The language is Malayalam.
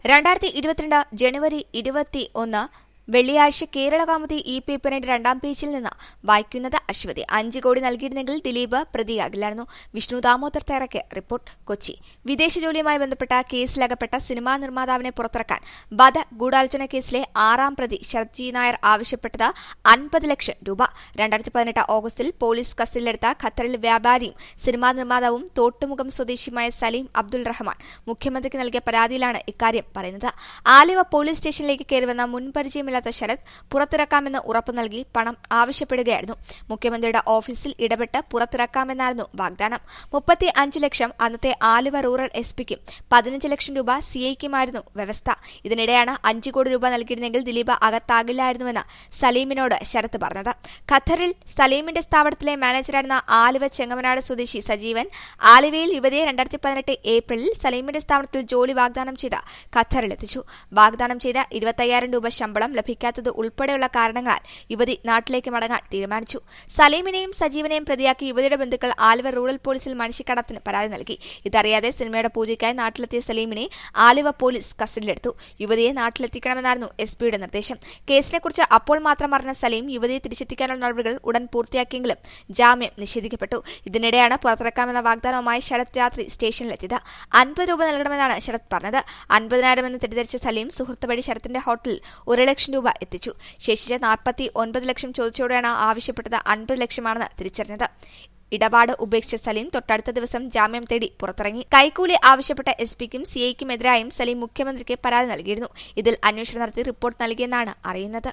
രണ്ടായിരത്തി ഇരുപത്തിരണ്ട് ജനുവരി ഇരുപത്തി ഒന്ന് വെള്ളിയാഴ്ച കേരള കൗമുദി ഇ പേപ്പറിന്റെ രണ്ടാം പേജിൽ നിന്ന് വായിക്കുന്നത് അശ്വതി അഞ്ച് കോടി നൽകിയിരുന്നെങ്കിൽ ദിലീപ് പ്രതിയാകില്ലായിരുന്നു വിഷ്ണു ദാമോദർ തയ്യാറാക്കിയ റിപ്പോർട്ട് കൊച്ചി വിദേശ ജോലിയുമായി ബന്ധപ്പെട്ട കേസിലകപ്പെട്ട സിനിമാ നിർമ്മാതാവിനെ പുറത്തിറക്കാൻ വധ ഗൂഢാലോചന കേസിലെ ആറാം പ്രതി ശരത്ജി നായർ ആവശ്യപ്പെട്ടത് അൻപത് ലക്ഷം രൂപ രണ്ടായിരത്തി പതിനെട്ട് ഓഗസ്റ്റിൽ പോലീസ് കസ്റ്റഡിയിലെടുത്ത ഖത്തറിൽ വ്യാപാരിയും സിനിമാ നിർമ്മാതാവും തോട്ടുമുഖം സ്വദേശിയുമായ സലീം അബ്ദുൾ റഹ്മാൻ മുഖ്യമന്ത്രിക്ക് നൽകിയ പരാതിയിലാണ് ഇക്കാര്യം പറയുന്നത് ആലുവ പോലീസ് സ്റ്റേഷനിലേക്ക് കയറിവന്ന മുൻപരിചയമില്ലാത്ത ശരത് പുറത്തിറക്കാമെന്ന് ഉറപ്പു നൽകി പണം ആവശ്യപ്പെടുകയായിരുന്നു മുഖ്യമന്ത്രിയുടെ ഓഫീസിൽ ഇടപെട്ട് പുറത്തിറക്കാമെന്നായിരുന്നു വാഗ്ദാനം മുപ്പത്തി അഞ്ച് ലക്ഷം അന്നത്തെ ആലുവ റൂറൽ എസ് പിക്കും പതിനഞ്ച് ലക്ഷം രൂപ സിഐക്കുമായിരുന്നു വ്യവസ്ഥ ഇതിനിടെയാണ് അഞ്ചു കോടി രൂപ നൽകിയിരുന്നെങ്കിൽ ദിലീപ് അകത്താകില്ലായിരുന്നുവെന്ന് സലീമിനോട് ശരത്ത് പറഞ്ഞത് ഖത്തറിൽ സലീമിന്റെ സ്ഥാപനത്തിലെ മാനേജറായിരുന്ന ആലുവ ചെങ്ങമനാട് സ്വദേശി സജീവൻ ആലുവയിൽ യുവതിയെ രണ്ടായിരത്തി പതിനെട്ട് ഏപ്രിലിൽ സലീമിന്റെ സ്ഥാപനത്തിൽ ജോലി വാഗ്ദാനം ചെയ്ത് ഖത്തറിലെത്തിച്ചു വാഗ്ദാനം ചെയ്ത ഇരുപത്തയ്യായിരം രൂപ ശമ്പളം ലഭിക്കാത്തത് ഉൾപ്പെടെയുള്ള കാരണങ്ങളാൽ യുവതി നാട്ടിലേക്ക് മടങ്ങാൻ തീരുമാനിച്ചു സലീമിനെയും സജീവനെയും പ്രതിയാക്കി യുവതിയുടെ ബന്ധുക്കൾ ആലുവ റൂറൽ പോലീസിൽ മനുഷ്യക്കടത്തിന് പരാതി നൽകി ഇതറിയാതെ സിനിമയുടെ പൂജയ്ക്കായി നാട്ടിലെത്തിയ സലീമിനെ ആലുവ പോലീസ് കസ്റ്റഡിയിലെടുത്തു യുവതിയെ നാട്ടിലെത്തിക്കണമെന്നായിരുന്നു എസ് പിയുടെ നിർദ്ദേശം കേസിനെക്കുറിച്ച് അപ്പോൾ മാത്രം അറിഞ്ഞ സലീം യുവതിയെ തിരിച്ചെത്തിക്കാനുള്ള നടപടികൾ ഉടൻ പൂർത്തിയാക്കിയെങ്കിലും ജാമ്യം നിഷേധിക്കപ്പെട്ടു ഇതിനിടെയാണ് പുറത്തിറക്കാമെന്ന വാഗ്ദാനവുമായി ശരത് രാത്രി സ്റ്റേഷനിലെത്തിയത് അൻപത് രൂപ നൽകണമെന്നാണ് ശരത് പറഞ്ഞത് അൻപതിനായിരം എന്ന് തെറ്റിദ്ധരിച്ച സലീം സുഹൃത്ത് വഴി ശരത്തിന്റെ ഹോട്ടലിൽ ഒരു ലക്ഷം രൂപ എത്തിച്ചു ശേഷിച്ച നാൽപ്പത്തി ഒൻപത് ലക്ഷം ചോദിച്ചോടെയാണ് ആവശ്യപ്പെട്ടത് അൻപത് ലക്ഷമാണെന്ന് തിരിച്ചറിഞ്ഞത് ഇടപാട് ഉപേക്ഷിച്ച സലീം തൊട്ടടുത്ത ദിവസം ജാമ്യം തേടി പുറത്തിറങ്ങി കൈക്കൂലി ആവശ്യപ്പെട്ട എസ് പിക്കും സിഐക്കും എതിരായും സലീം മുഖ്യമന്ത്രിക്ക് പരാതി നൽകിയിരുന്നു ഇതിൽ അന്വേഷണം നടത്തി റിപ്പോർട്ട് നൽകിയെന്നാണ് അറിയുന്നത്